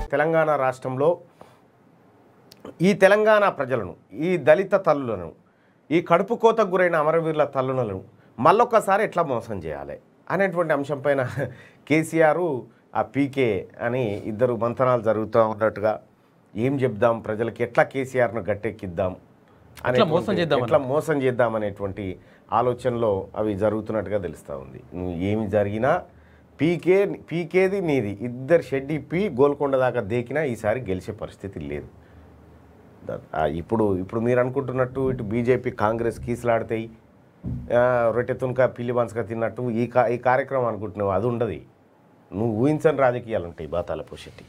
తెలంగాణ రాష్ట్రంలో ఈ తెలంగాణ ప్రజలను ఈ దళిత తల్లులను ఈ కడుపు కోతకు గురైన అమరవీరుల తల్లులను మళ్ళొక్కసారి ఎట్లా మోసం చేయాలి అనేటువంటి అంశంపైన కేసీఆర్ ఆ పీకే అని ఇద్దరు మంతనాలు జరుగుతూ ఉన్నట్టుగా ఏం చెప్దాం ప్రజలకి ఎట్లా కేసీఆర్ను గట్టెక్కిద్దాం ఎట్లా మోసం అనేటువంటి- చేద్దామని. ఎట్లా మోసం చేద్దాం అనేటువంటి ఆలోచనలో అవి జరుగుతున్నట్టుగా తెలుస్తూ ఉంది నువ్వు ఏమి జరిగినా పీకే పీకేది నీది ఇద్దరు షెడ్ ఇప్పి గోల్కొండ దాకా దేకినా ఈసారి గెలిచే పరిస్థితి లేదు ద- ఆ, ఇప్పుడు ఇప్పుడు మీరు అనుకుంటున్నట్టు ఇటు బీజేపీ కాంగ్రెస్ కీసులాడతాయి ఆ, రొట్టె తునక పిల్లి మనసుగా తిన్నట్టు ఈ కా ఈ కార్యక్రమం అనుకుంటున్నావు అది ఉండదు నువ్వు ఊహించని రాజకీయాలు ఉంటాయి బాతాల పోషెట్టి